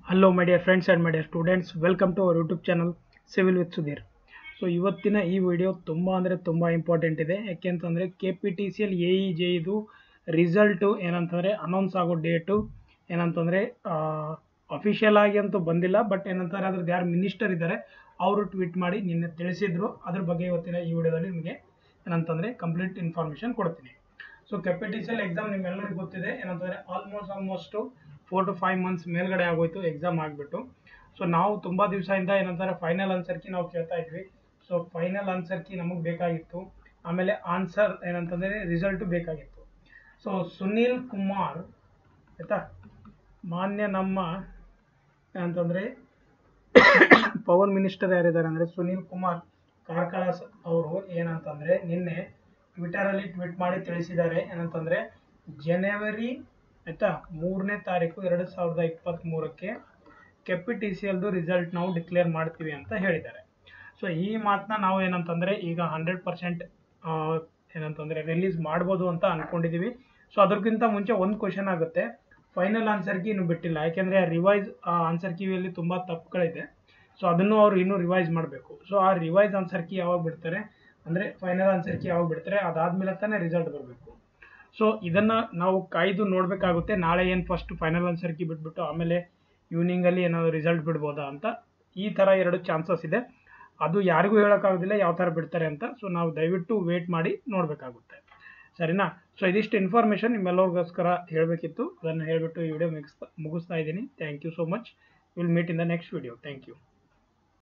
hello my dear friends and my dear students welcome to our YouTube channel civil with Sudheer so ಇವತ್ತಿನ ಈ video ತುಂಬ ಅಂದರೆ ತುಂಬ important ಇದೆ ಯಾಕೆಂತಂದರೆ K P T C L A E J ಇದು result ಏನಂತಂದರೆ ಅನೌನ್ಸ್ ಆಗೋ ಡೇಟು ಏನಂತಂದರೆ ಅಫಿಷಿಯಲ್ ಆಗಿ ಅಂತೂ ಬಂದಿಲ್ಲ ಬಟ್ ಏನಂತಾರೆ ಅದ್ರದ್ದು ಯಾರು ಮಿನಿಸ್ಟರ್ ಇದ್ದಾರೆ ಅವರು ಟ್ವೀಟ್ ಮಾಡಿ ನಿನ್ನೆ ತಿಳಿಸಿದ್ರು ಅದ್ರ ಬಗ್ಗೆ ಇವತ್ತಿನ ಈ ವಿಡಿಯೋದಲ್ಲಿ ನಿಮಗೆ ಏನಂತಂದರೆ ಕಂಪ್ಲೀಟ್ ಇನ್ಫಾರ್ಮೇಷನ್ ಕೊಡ್ತೀನಿ so K P T C L exam ನಿಮ್ಮೆಲ್ಲರಿಗೂ ಗೊತ್ತಿದೆ ಏನಂತಂದರೆ almost almost four to five months ಮೇಲ್ಗಡೆ ಆಗೋಯ್ತು ಎಕ್ಸಾಮ್ ಆಗಿಬಿಟ್ಟು ಸೊ ನಾವು ತುಂಬ ದಿವಸದಿಂದ ಏನಂತಾರೆ ಫೈನಲ್ ಆನ್ಸರ್ ಕಿ ನಾವು ಕೇಳ್ತಾ ಇದ್ವಿ ಸೊ ಫೈನಲ್ ಆನ್ಸರ್ ಕಿ ನಮಗೆ ಬೇಕಾಗಿತ್ತು ಆಮೇಲೆ ಆನ್ಸರ್ ಏನಂತಂದರೆ ರಿಸಲ್ಟು ಬೇಕಾಗಿತ್ತು ಸೊ ಸುನೀಲ್ ಕುಮಾರ್ ಆಯಿತಾ ಮಾನ್ಯ ನಮ್ಮ ಏನಂತಂದರೆ ಪವರ್ ಮಿನಿಸ್ಟರ್ ಯಾರಿದ್ದಾರೆ ಅಂದರೆ ಸುನೀಲ್ ಕುಮಾರ್ ಕಾರ್ಕಳ ಅವರು ಏನಂತಂದರೆ ನಿನ್ನೆ ಟ್ವಿಟರಲ್ಲಿ ಟ್ವೀಟ್ ಮಾಡಿ ತಿಳಿಸಿದ್ದಾರೆ ಏನಂತಂದರೆ ಜನವರಿ ಆಯಿತಾ ಮೂರನೇ ತಾರೀಕು ಎರಡು ಸಾವಿರದ ಇಪ್ಪತ್ತ್ಮೂರಕ್ಕೆ ಕೆಪಿ ಟಿ ಸಿ ಎಲ್ದು ರಿಸಲ್ಟ್ ನಾವು ಡಿಕ್ಲೇರ್ ಮಾಡ್ತೀವಿ ಅಂತ ಹೇಳಿದ್ದಾರೆ ಸೊ ಈ ಮಾತನ್ನ ನಾವು ಏನಂತಂದರೆ ಈಗ ಹಂಡ್ರೆಡ್ ಪರ್ಸೆಂಟ್ ಏನಂತಂದರೆ ರಿಲೀಸ್ ಮಾಡ್ಬೋದು ಅಂತ ಅಂದ್ಕೊಂಡಿದ್ದೀವಿ ಸೊ ಅದಕ್ಕಿಂತ ಮುಂಚೆ ಒಂದು ಕ್ವಶನ್ ಆಗುತ್ತೆ ಫೈನಲ್ ಆನ್ಸರ್ ಕೀ ಇನ್ನೂ ಬಿಟ್ಟಿಲ್ಲ ಯಾಕೆಂದರೆ ರಿವೈಸ್ ಆನ್ಸರ್ ಕೀಯಲ್ಲಿ ತುಂಬ ತಪ್ಪುಗಳಿದೆ ಸೊ ಅದನ್ನು ಅವರು ಇನ್ನೂ ರಿವೈಸ್ ಮಾಡಬೇಕು ಸೊ ಆ ರಿವೈಸ್ ಆನ್ಸರ್ ಕೀ ಯಾವಾಗ ಬಿಡ್ತಾರೆ ಅಂದರೆ ಫೈನಲ್ ಆನ್ಸರ್ ಕೀ ಯಾವಾಗ ಬಿಡ್ತಾರೆ ಅದಾದಮೇಲೆ ತಾನೇ ರಿಸಲ್ಟ್ ಬರಬೇಕು ಸೊ ಇದನ್ನು ನಾವು ಕಾಯ್ದು ನೋಡಬೇಕಾಗುತ್ತೆ ನಾಳೆ ಏನು ಫಸ್ಟ್ ಫೈನಲ್ ಆನ್ಸರ್ ಕೀ ಬಿಟ್ಬಿಟ್ಟು ಆಮೇಲೆ ಈವ್ನಿಂಗಲ್ಲಿ ಏನಾದರೂ ರಿಸಲ್ಟ್ ಬಿಡ್ಬೋದಾ ಅಂತ ಈ ಥರ ಎರಡು ಚಾನ್ಸಸ್ ಇದೆ ಅದು ಯಾರಿಗೂ ಹೇಳೋಕ್ಕಾಗೋದಿಲ್ಲ ಯಾವ ಥರ ಬಿಡ್ತಾರೆ ಅಂತ ಸೊ ನಾವು ದಯವಿಟ್ಟು ವೇಟ್ ಮಾಡಿ ನೋಡಬೇಕಾಗುತ್ತೆ ಸರಿನಾ ಸೊ ಇದಿಷ್ಟು ಇನ್ಫಾರ್ಮೇಷನ್ ನಿಮ್ಮೆಲ್ಲರಿಗೋಸ್ಕರ ಹೇಳಬೇಕಿತ್ತು ಅದನ್ನು ಹೇಳಿಬಿಟ್ಟು ಈ ವಿಡಿಯೋ ಮುಗಿಸ್ತಾ ಮುಗಿಸ್ತಾ ಇದ್ದೀನಿ thank you so much will meet in the next video thank you